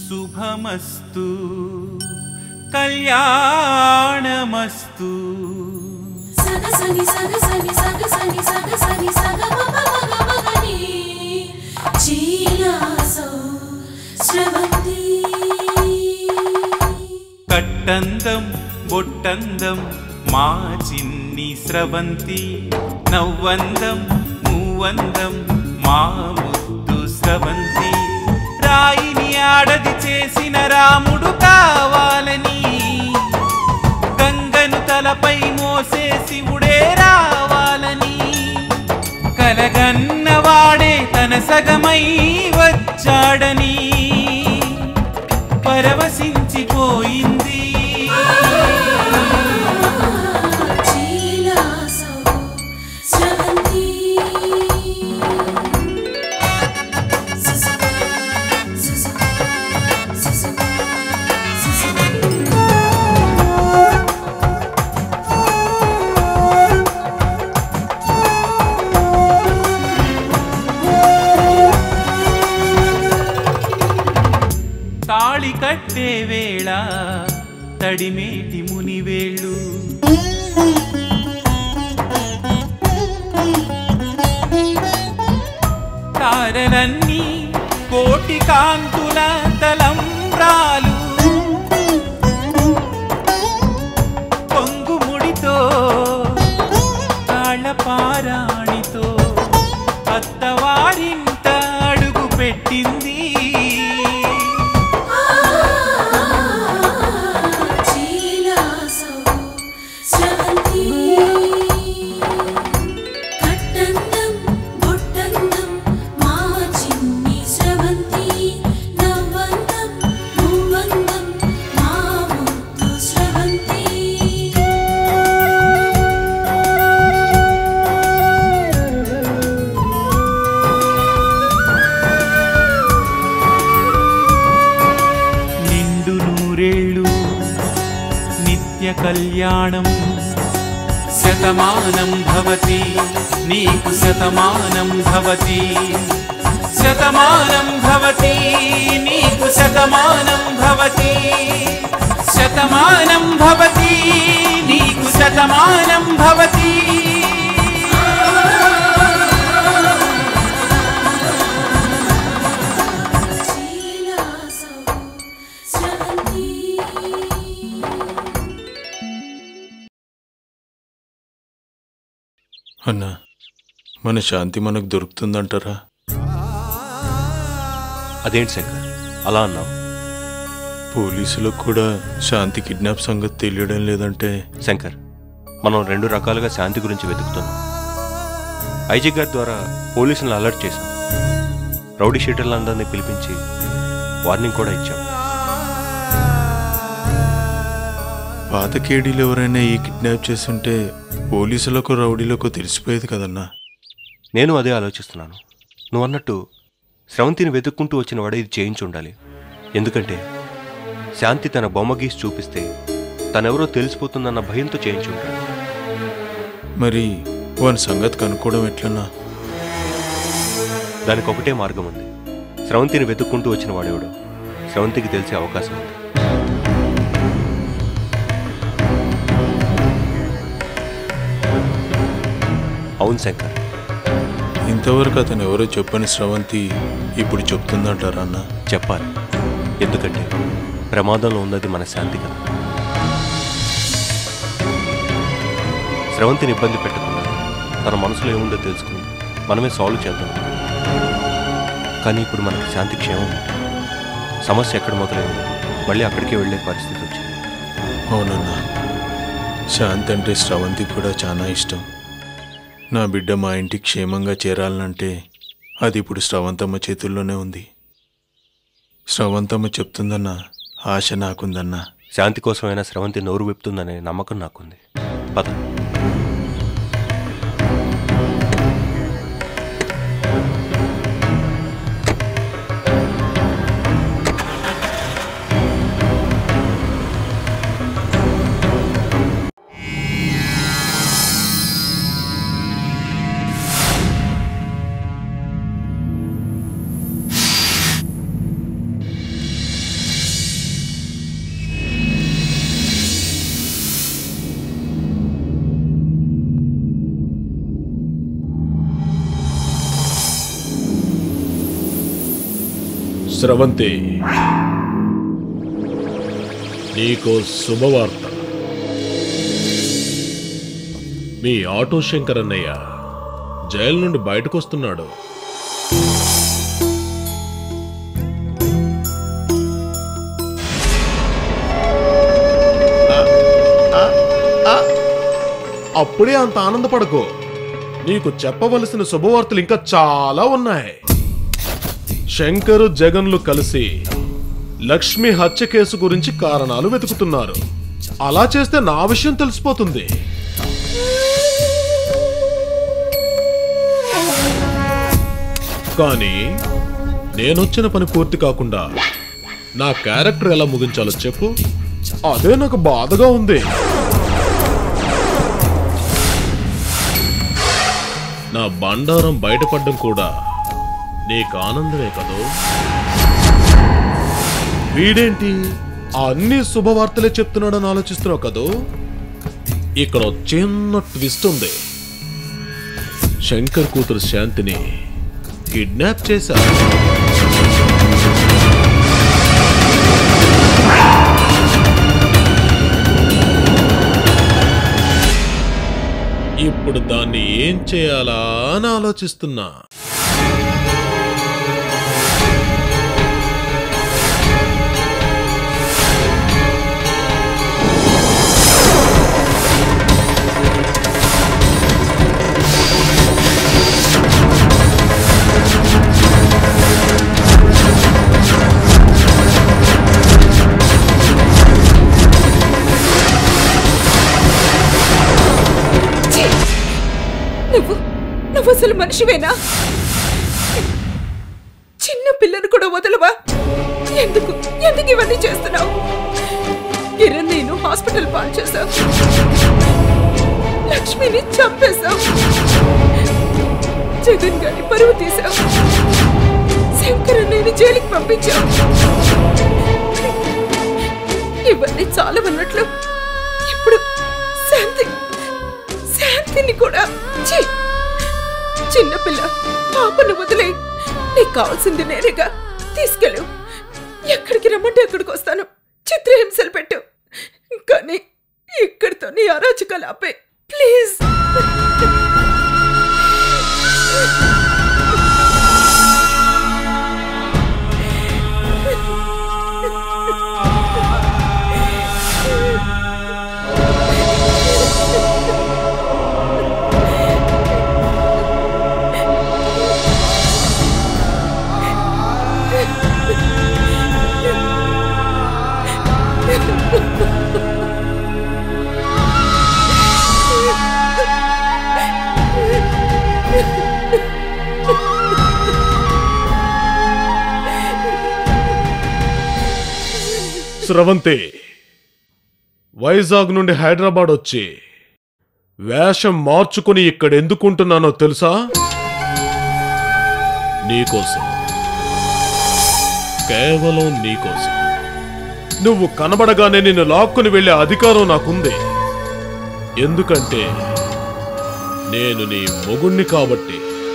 శుభమస్తు కళ్యాణమస్తు సగ సని సగ సని సగ సని సగ సని సగ మగ మగ మగని చీలాసౌ స్రవంతి కట్టందం బొట్టందం మా చిన్ని స్రవంతి నవ్వందం మూవందం మా ముద్దు స్రవంతి రాయిని ఆడది చేసిన రాముడు కావాలని గంగను తలపై మోసే శివుడే రావాలని కలగన్నవాడే తన సగమై వచ్చాడని పరవశించిపోయింది చీలాసౌ స్రవంతి సుసు సుసు సుసు సుసు తాళి కట్టే వేళ తడిమేటి మునివేళ్ళు తారలన్నీ కోటి కాంతుల తలంబ్రాలు పొంగుముడితో తాళపారాణితో అత్తవారింట అడుగు పెట్టింది చీలాసౌ స్రవంతి కట్టందం బొట్టందం మా చిన్ని స్రవంతి నవ్వందం మూవందం మా ముద్దు స్రవంతి నిండు నూరేళ్ళు నిత్య కళ్యాణం శతమానం భవతి నీకు శతమానం భవతి శతమానం భవతి నీకు శతమానం భవతి శతమానం భవతి నీకు శతమానం భవతి చీలాసౌ స్రవంతి అన్నా మన శాంతి మనకు దొరుకుతుందంటారా అదేంటి శంకర్ అలా అన్నావు పోలీసులకు కూడా శాంతి కిడ్నాప్ సంగతి తెలియడం లేదంటే శంకర్ మనం రెండు రకాలుగా శాంతి గురించి వెతుకుతున్నాం ఐజీ గారి ద్వారా పోలీసులను అలర్ట్ చేశాం రౌడీ షీటర్లందరినీ పిలిపించి వార్నింగ్ కూడా ఇచ్చాం పాత కేడీలు ఎవరైనా ఈ కిడ్నాప్ చేస్తుంటే పోలీసులకు రౌడీలకు తెలిసిపోయేది కదన్నా నేను అదే ఆలోచిస్తున్నాను నువ్వు అన్నట్టు స్రవంతిని వెతుక్కుంటూ వచ్చిన వాడే ఇది చేయించి ఉండాలి ఎందుకంటే శాంతి తన బొమ్మ గీసి చూపిస్తే తనెవరో తెలిసిపోతుందన్న భయంతో చేయించి ఉంటాడు మరి వాని సంగతి కనుక్కోవడం ఎట్లన్నా దానికి ఒకటే మార్గం ఉంది స్రవంతిని వెతుక్కుంటూ వచ్చిన వాడెవడో స్రవంతికి తెలిసే అవకాశం ఉంది అవును శంకర్ ఇంతవరకు అతను ఎవరో చెప్పని స్రవంతి ఇప్పుడు చెప్తుందంటారా అన్న చెప్పాలి ఎందుకంటే ప్రమాదంలో ఉన్నది మన శాంతి కదా స్రవంతిని ఇబ్బంది పెట్టకుండా తన మనసులో ఏముందో తెలుసుకుని మనమే సాల్వ్ చేద్దాం కానీ ఇప్పుడు మనకి శాంతి క్షేమం ఉంది. సమస్య ఎక్కడ మొదలైంది మళ్ళీ అక్కడికే వెళ్ళే పరిస్థితి వచ్చింది అవునన్నా శాంతి అంటే స్రవంతి కూడా చాలా ఇష్టం నా బిడ్డ మా ఇంటికి క్షేమంగా చేరాలనంటే అది ఇప్పుడు స్రవంతమ్మ చేతుల్లోనే ఉంది స్రవంతమ్మ చెప్తుందన్న ఆశ నాకుందన్నా శాంతి కోసమైనా స్రవంతి నోరు విప్పుతుందనే నమ్మకం నాకుంది పద స్రవంతి నీకో శుభవార్త మీ ఆటో శంకర్ అన్నయ్య జైలు నుండి బయటకు వస్తున్నాడు అప్పుడే అంత ఆనందపడకు నీకు చెప్పవలసిన శుభవార్తలు ఇంకా చాలా ఉన్నాయి శంకరు జగన్లు కలిసి లక్ష్మి హత్య కేసు గురించి కారణాలు వెతుకుతున్నారు అలా చేస్తే నా విషయం తెలిసిపోతుంది కానీ నేనొచ్చిన పని పూర్తి కాకుండా నా క్యారెక్టర్ ఎలా ముగించాలో చెప్పు అదే నాకు బాధగా ఉంది నా బండారం బయటపడడం కూడా నీకు ఆనందమే కదూ వీడేంటి అన్ని శుభవార్తలే చెప్తున్నాడని ఆలోచిస్తున్నావు కదూ ఇక్కడ ఓ చిన్న ట్విస్ట్ ఉంది శంకర్ కూతురు శాంతిని కిడ్నాప్ చేశారు ఇప్పుడు దాన్ని ఏం చేయాలా అని ఆలోచిస్తున్నా ఛీ! నువ్వు నువ్వు అసలు మనిషివేనా చిన్న పిల్లను కూడా వదలవా ఎందుకు ఎందుకు ఇవన్నీ చేస్తున్నావు కిరణ్ నేను హాస్పిటల్ పాలు చేశావు లక్ష్మిని చంపేశావు జగన్ గారి పరువు తీశావు శంకర్ నేను జైలుకి పంపించావు ఇవన్నీ చాలవన్నట్లు ఇప్పుడు శాంతి శాంతిని కూడా ఛీ! చిన్నపిల్ల పాపను వదిలే నీకు కావాల్సింది నేనేగా తీసుకెళ్ళు ఎక్కడికి రమ్మంటే అక్కడికి వస్తాను చిత్రహింసలు పెట్టు కానీ ఇక్కడితో నీ అరాచకాలు ఆపే ప్లీజ్ స్రవంతి వైజాగ్ నుండి హైదరాబాద్ వచ్చి వేషం మార్చుకుని ఇక్కడ ఎందుకుంటున్నానో తెలుసా నీకోసం కేవలం నీకోసం నువ్వు కనబడగానే నిన్ను లాక్కుని వెళ్ళే అధికారం నాకుంది ఎందుకంటే నేను నీ మొగుణ్ణి కాబట్టి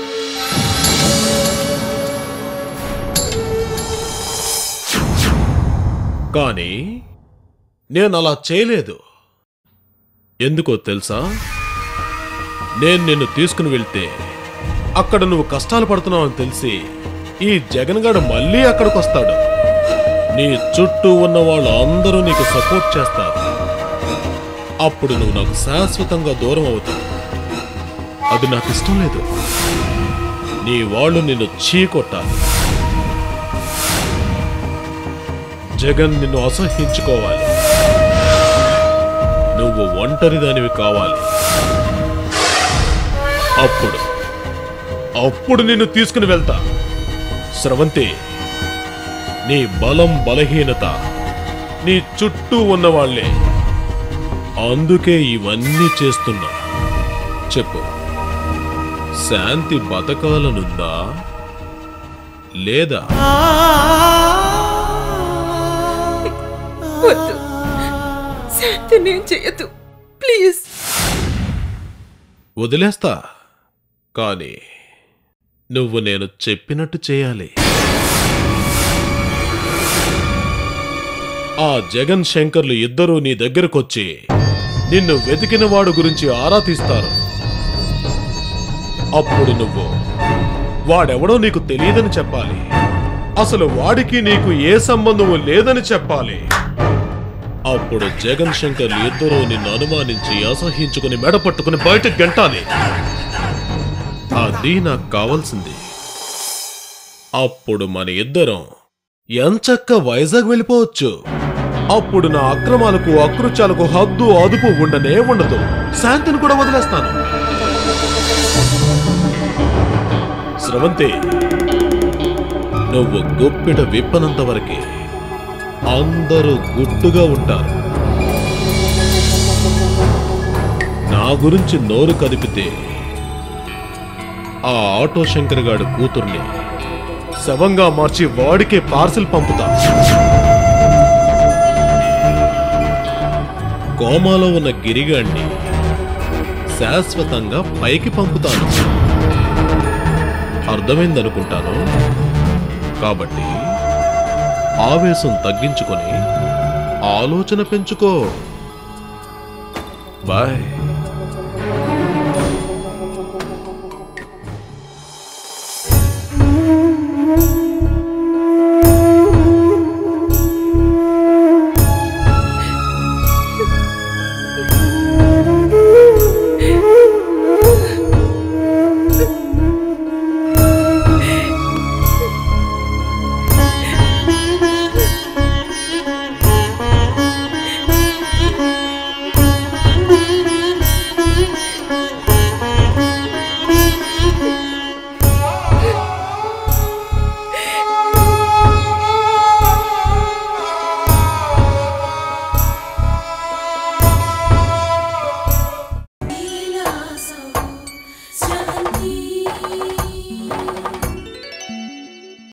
కానీ నేను అలా చేయలేదు ఎందుకో తెలుసా నేను నిన్ను తీసుకుని వెళ్తే అక్కడ నువ్వు కష్టాలు పడుతున్నావని తెలిసి ఈ జగన్గాడు మళ్ళీ అక్కడికి వస్తాడు నీ చుట్టూ ఉన్న వాళ్ళు అందరూ నీకు సపోర్ట్ చేస్తారు అప్పుడు నువ్వు నాకు శాశ్వతంగా దూరం అవుతావు అది నాకు ఇష్టం లేదు నీ వాళ్ళు నిన్ను చీకొట్టాలి జగన్ నిన్ను అసహ్యించుకోవాలి నువ్వు ఒంటరిదానివి కావాలి అప్పుడు అప్పుడు నిన్ను తీసుకుని వెళ్తా స్రవంతి నీ బలం బలహీనత నీ చుట్టూ ఉన్నవాళ్లే అందుకే ఇవన్నీ చేస్తున్నా చెప్పు శాంతి బతకాలనుందా లేదా వద్దు శాంతి నేను చెయ్యదు ప్లీజ్ వదిలేస్తా కానీ నువ్వు నేను చెప్పినట్టు చేయాలి ఆ జగన్ శంకర్లు ఇద్దరూ నీ దగ్గరకొచ్చి నిన్ను వెతికిన వాడు గురించి ఆరా తీస్తారు అప్పుడు నువ్వు వాడెవడో నీకు తెలియదని చెప్పాలి అసలు వాడికి నీకు ఏ సంబంధము లేదని చెప్పాలి అప్పుడు జగన్ శంకర్లు ఇద్దరూ నిన్ను అనుమానించి అసహించుకుని మెడ పట్టుకుని బయటకు గంటాలి అది నాకు కావాల్సింది అప్పుడు మన ఇద్దరం ఎంచక్క వైజాగ్ వెళ్ళిపోవచ్చు అప్పుడు నా అక్రమాలకు అకృత్యాలకు హద్దు అదుపు ఉండనే ఉండదు శాంతిని కూడా వదిలేస్తాను స్రవంతి నువ్వు గుప్పిట విప్పనంత వరకే అందరూ గుట్టుగా ఉంటారు నా గురించి నోరు కదిపితే ఆ ఆటో శంకర్ గాడి కూతుర్ని శవంగా మార్చి వాడికే పార్సిల్ పంపుతా కోమాలో ఉన్న గిరిగాడిని శాశ్వతంగా పైకి పంపుతాను అర్థమైందనుకుంటాను కాబట్టి ఆవేశం తగ్గించుకొని ఆలోచన పెంచుకో బాయ్